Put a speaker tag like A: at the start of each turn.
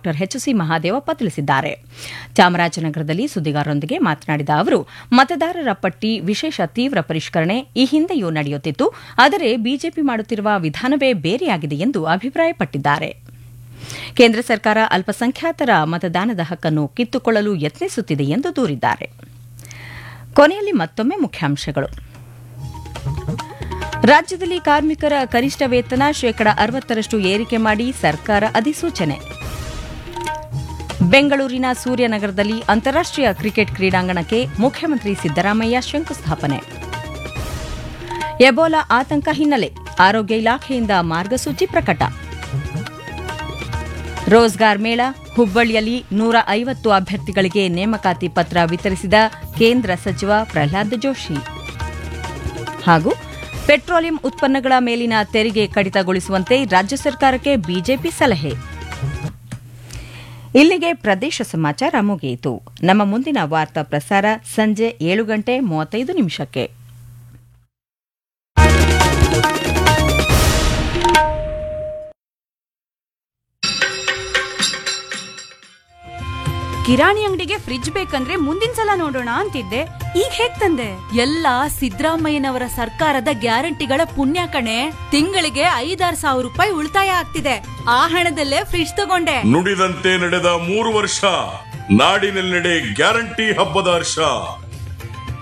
A: doctor H C Mahadevappa ತಿಳಿಸಿದ್ದಾರೆ ಚಾಮರಾಜನಗರದಲ್ಲಿ ಸುದ್ದಿಗಾರರೊಂದಿಗೆ ಮಾತನಾಡಿದ ಅವರು ಮತದಾರರ ಪಟ್ಟಿ ವಿಶೇಷ ತೀವ್ರ ಪರಿಷ್ಕರಣೆ ಈ ಹಿಂದೆಯೂ ನಡೆಯುತ್ತಿತ್ತು ಆದರೆ ಬಿಜೆಪಿ ಮಾಡುತ್ತಿರುವ ವಿಧಾನವೇ ಬೇರೆಯಾಗಿದೆ ಎಂದು ಅಭಿಪ್ರಾಯಪಟ್ಟಿದ್ದಾರೆ ಕೇಂದ್ರ ಸರ್ಕಾರ ಅಲ್ಪಸಂಖ್ಯಾತರ ಮತದಾನದ ಹಕ್ಕನ್ನು ಕಿತ್ತುಕೊಳ್ಳಲು ಯತ್ನಿಸುತ್ತಿದೆ ಎಂದು ದೂರಿದ್ದಾರೆ ಕೊನೆಯಲ್ಲಿ ಮತ್ತೊಮ್ಮೆ ಮುಖ್ಯಾಂಶಗಳು ರಾಜ್ಯದಲ್ಲಿ ಕಾರ್ಮಿಕರ ಕನಿಷ್ಠ ವೇತನ ಶೇಕಡ ಅರವತ್ತರಷ್ಟು ಏರಿಕೆ ಮಾಡಿ ಸರ್ಕಾರ ಅಧಿಸೂಚನೆ ಬೆಂಗಳೂರಿನ ಸೂರ್ಯನಗರದಲ್ಲಿ ಅಂತಾರಾಷ್ಟೀಯ ಕ್ರಿಕೆಟ್ ಕ್ರೀಡಾಂಗಣಕ್ಕೆ ಮುಖ್ಯಮಂತ್ರಿ ಸಿದ್ದರಾಮಯ್ಯ ಶಂಕುಸ್ಥಾಪನೆ ಎಬೋಲಾ ಆತಂಕ ಹಿನ್ನೆಲೆ ಆರೋಗ್ಯ ಇಲಾಖೆಯಿಂದ ಮಾರ್ಗಸೂಚಿ ಪ್ರಕಟ ರೋಜ್ಗಾರ್ ಮೇಳ ಹುಬ್ಬಳ್ಳಿಯಲ್ಲಿ ನೂರ ಐವತ್ತು ಅಭ್ಯರ್ಥಿಗಳಿಗೆ ನೇಮಕಾತಿ ಪತ್ರ ವಿತರಿಸಿದ ಕೇಂದ್ರ ಸಚಿವ ಪ್ರಹ್ಲಾದ್ ಜೋಶಿ ಹಾಗೂ ಪೆಟ್ರೋಲಿಯಂ ಉತ್ಪನ್ನಗಳ ಮೇಲಿನ ತೆರಿಗೆ ಕಡಿತಗೊಳಿಸುವಂತೆ ರಾಜ್ಯ ಸರ್ಕಾರಕ್ಕೆ ಬಿಜೆಪಿ ಸಲಹೆ ಇಲ್ಲಿಗೆ ಪ್ರದೇಶ ಸಮಾಚಾರ ಮುಗಿಯಿತು ನಮ್ಮ ಮುಂದಿನ ವಾರ್ತಾ ಪ್ರಸಾರ ಸಂಜೆ ಏಳು ಗಂಟೆ ಮೂವತ್ತೈದು ನಿಮಿಷಕ್ಕೆ
B: ಕಿರಾಣಿ ಅಂಗಡಿಗೆ ಫ್ರಿಡ್ಜ್ ಬೇಕಂದ್ರೆ ಮುಂದಿನ ಸಲ ನೋಡೋಣ ಅಂತಿದ್ದೆ ಈಗ ಹೇಗ್ ತಂದೆ
C: ಎಲ್ಲ ಸಿದ್ದರಾಮಯ್ಯನವರ ಸರ್ಕಾರದ ಗ್ಯಾರಂಟಿಗಳ ಪುಣ್ಯ ಕಣೆ ತಿಂಗಳಿಗೆ ಐದಾರು ಸಾವಿರ ರೂಪಾಯಿ ಉಳಿತಾಯ ಆಗ್ತಿದೆ ಆ ಹಣದಲ್ಲೇ ಫ್ರಿಡ್ಜ್ ತಗೊಂಡೆ
D: ನುಡಿದಂತೆ ನಡೆದ ಮೂರು ವರ್ಷ ನಾಡಿನೆಲ್ಲೆಡೆ ಗ್ಯಾರಂಟಿ ಹಬ್ಬದ ಹರ್ಷ